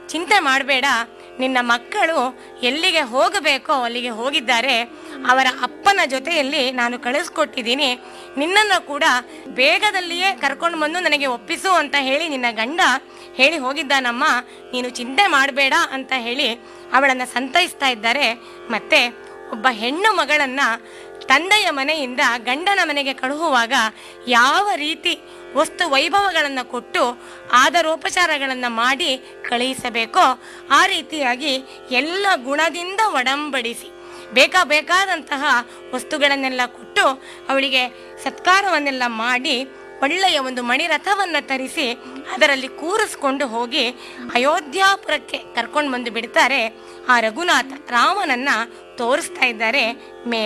ಚಿಂತೆ ಮಾಡಬೇಡ ನಿನ್ನ ಮಕ್ಕಳು ಎಲ್ಲಿಗೆ ಹೋಗಬೇಕೋ ಅಲ್ಲಿಗೆ ಹೋಗಿದ್ದಾರೆ ಅವರ ಅಪ್ಪನ ಜೊತೆಯಲ್ಲಿ ನಾನು ಕಳಿಸ್ಕೊಟ್ಟಿದ್ದೀನಿ ನಿನ್ನನ್ನು ಕೂಡ ಬೇಗದಲ್ಲಿಯೇ ಕರ್ಕೊಂಡು ಬಂದು ನನಗೆ ಒಪ್ಪಿಸು ಅಂತ ಹೇಳಿ ನಿನ್ನ ಗಂಡ ಹೇಳಿ ಹೋಗಿದ್ದಾನಮ್ಮ ನೀನು ಚಿಂತೆ ಮಾಡಬೇಡ ಅಂತ ಹೇಳಿ ಅವಳನ್ನು ಸಂತೈಸ್ತಾ ಇದ್ದಾರೆ ಮತ್ತೆ ಒಬ್ಬ ಹೆಣ್ಣು ಮಗಳನ್ನ ತಂದೆಯ ಮನೆಯಿಂದ ಗಂಡನ ಮನೆಗೆ ಕಳುಹುವಾಗ ಯಾವ ರೀತಿ ವಸ್ತು ವೈಭವಗಳನ್ನು ಕೊಟ್ಟು ಆದರೋಪಚಾರಗಳನ್ನು ಮಾಡಿ ಕಳುಹಿಸಬೇಕೋ ಆ ರೀತಿಯಾಗಿ ಎಲ್ಲ ಗುಣದಿಂದ ಒಡಂಬಡಿಸಿ ಬೇಕಾ ಬೇಕಾದಂತಹ ವಸ್ತುಗಳನ್ನೆಲ್ಲ ಕೊಟ್ಟು ಅವಳಿಗೆ ಸತ್ಕಾರವನ್ನೆಲ್ಲ ಮಾಡಿ ಒಳ್ಳೆಯ ಒಂದು ಮಣಿರಥವನ್ನು ತರಿಸಿ ಅದರಲ್ಲಿ ಕೂರಿಸ್ಕೊಂಡು ಹೋಗಿ ಅಯೋಧ್ಯಾಪುರಕ್ಕೆ ಕರ್ಕೊಂಡು ಬಂದು ಬಿಡ್ತಾರೆ ಆ ರಘುನಾಥ ರಾಮನನ್ನ ತೋರಿಸ್ತಾ ಇದ್ದಾರೆ ಮೇ